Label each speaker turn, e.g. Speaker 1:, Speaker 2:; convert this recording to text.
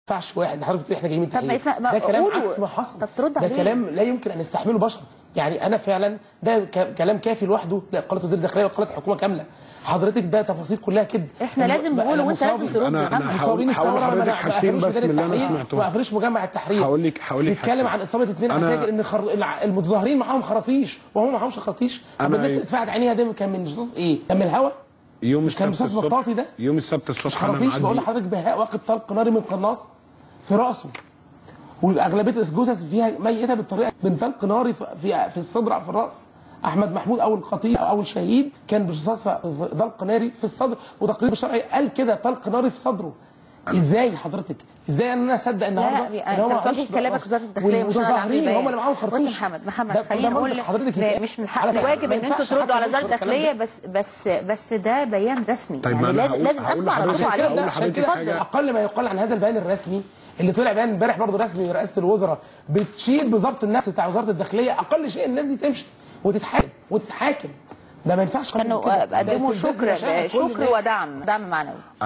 Speaker 1: ينفعش واحد حضرتك بتقول احنا جايين من
Speaker 2: طب ما
Speaker 1: التحرير
Speaker 2: اسمع- ما
Speaker 1: ده كلام
Speaker 2: قولوا.
Speaker 1: عكس ما حصل
Speaker 2: طب ترد
Speaker 1: ده
Speaker 2: عليه.
Speaker 1: كلام لا يمكن ان يستحمله بشر يعني انا فعلا ده ك- كلام كافي لوحده لاقاله وزير الداخليه واقاله الحكومه كامله حضرتك ده تفاصيل كلها كده
Speaker 2: إحنا لازم نقول وأنت لازم ترد.
Speaker 3: انا
Speaker 2: محمد.
Speaker 3: انا
Speaker 1: مصورين
Speaker 3: هقول هقول
Speaker 1: الثوره ما
Speaker 3: لحضرتك حاجتين
Speaker 1: قفلوش
Speaker 3: بس
Speaker 1: ميدان
Speaker 3: من اللي انا
Speaker 1: التحرير
Speaker 3: سمعته
Speaker 1: ما قفلوش مجمع التحرير
Speaker 3: هقول لك هقول لك
Speaker 1: بيتكلم
Speaker 3: حاجة.
Speaker 1: عن اصابه اثنين
Speaker 3: أنا-
Speaker 1: عساكر ان خر... الع- المتظاهرين معاهم خراطيش وهم معاهمش خراطيش طب
Speaker 3: أنا
Speaker 1: الناس
Speaker 3: إيه؟
Speaker 1: اللي اتفقت عينيها ده كان من رصاص ايه؟ كان من الهوا
Speaker 3: يوم
Speaker 1: مش كان
Speaker 3: السبت
Speaker 1: رصاص
Speaker 3: الصبح
Speaker 1: بطاطي ده؟
Speaker 3: يوم السبت
Speaker 1: مش
Speaker 3: الصبح انا
Speaker 1: خراطيش بقول
Speaker 3: معدي
Speaker 1: لحضرتك بهاء واخد طلق ناري من قناص في راسه واغلبيه الجثث فيها ميته بالطريقه من طلق ناري في في, في الصدر أو في الراس احمد محمود اول قتيل او اول شهيد كان برصاص في في طلق ناري في الصدر وتقرير الشرعي قال كده طلق ناري في صدره ازاي حضرتك ازاي ان انا اصدق النهارده
Speaker 2: لا
Speaker 1: ان هو
Speaker 2: انت
Speaker 1: معهوش
Speaker 2: بتوجه كلامك
Speaker 1: رصاص؟
Speaker 2: وزاره الداخليه مش انا اللي عامل
Speaker 1: والمتظاهرين
Speaker 2: البيان.
Speaker 1: هم اللي معاهم خرطوش
Speaker 2: بص يا محمد محمد
Speaker 1: ده-
Speaker 2: خليني
Speaker 1: ده
Speaker 2: اقول
Speaker 1: منطق
Speaker 2: لك
Speaker 1: حضرتك
Speaker 2: لا،
Speaker 1: يتقال.
Speaker 2: مش من حق
Speaker 1: على فكرة
Speaker 2: الواجب
Speaker 1: ما
Speaker 2: ان انتوا
Speaker 1: ينفعش
Speaker 2: تردوا
Speaker 1: حد
Speaker 2: على
Speaker 1: ينشر
Speaker 2: وزاره
Speaker 1: الكلام ده.
Speaker 2: الداخليه بس بس بس ده بيان رسمي
Speaker 3: طيب
Speaker 2: يعني
Speaker 3: ما أنا
Speaker 2: لازم
Speaker 3: هقول-
Speaker 2: لازم
Speaker 3: هقول
Speaker 2: اسمع
Speaker 3: لحضرتك
Speaker 2: ردكم
Speaker 1: عشان
Speaker 2: عليه
Speaker 1: كده
Speaker 3: هقول
Speaker 1: عشان
Speaker 3: لحضرتك
Speaker 1: كده
Speaker 3: حاجة.
Speaker 1: اقل ما يقال عن هذا البيان الرسمي اللي طلع بيان امبارح برضه رسمي من رئاسه الوزراء بتشيد بضبط النفس بتاع وزاره الداخليه اقل شيء الناس دي تمشي وتتحاكم وتتحاكم ده ما ينفعش
Speaker 2: كانوا
Speaker 1: كده. ده
Speaker 2: قدموا
Speaker 1: استفزاز
Speaker 2: شكر
Speaker 1: لمشاعر كل
Speaker 2: شكر
Speaker 1: الناس.
Speaker 2: ودعم دعم معنوي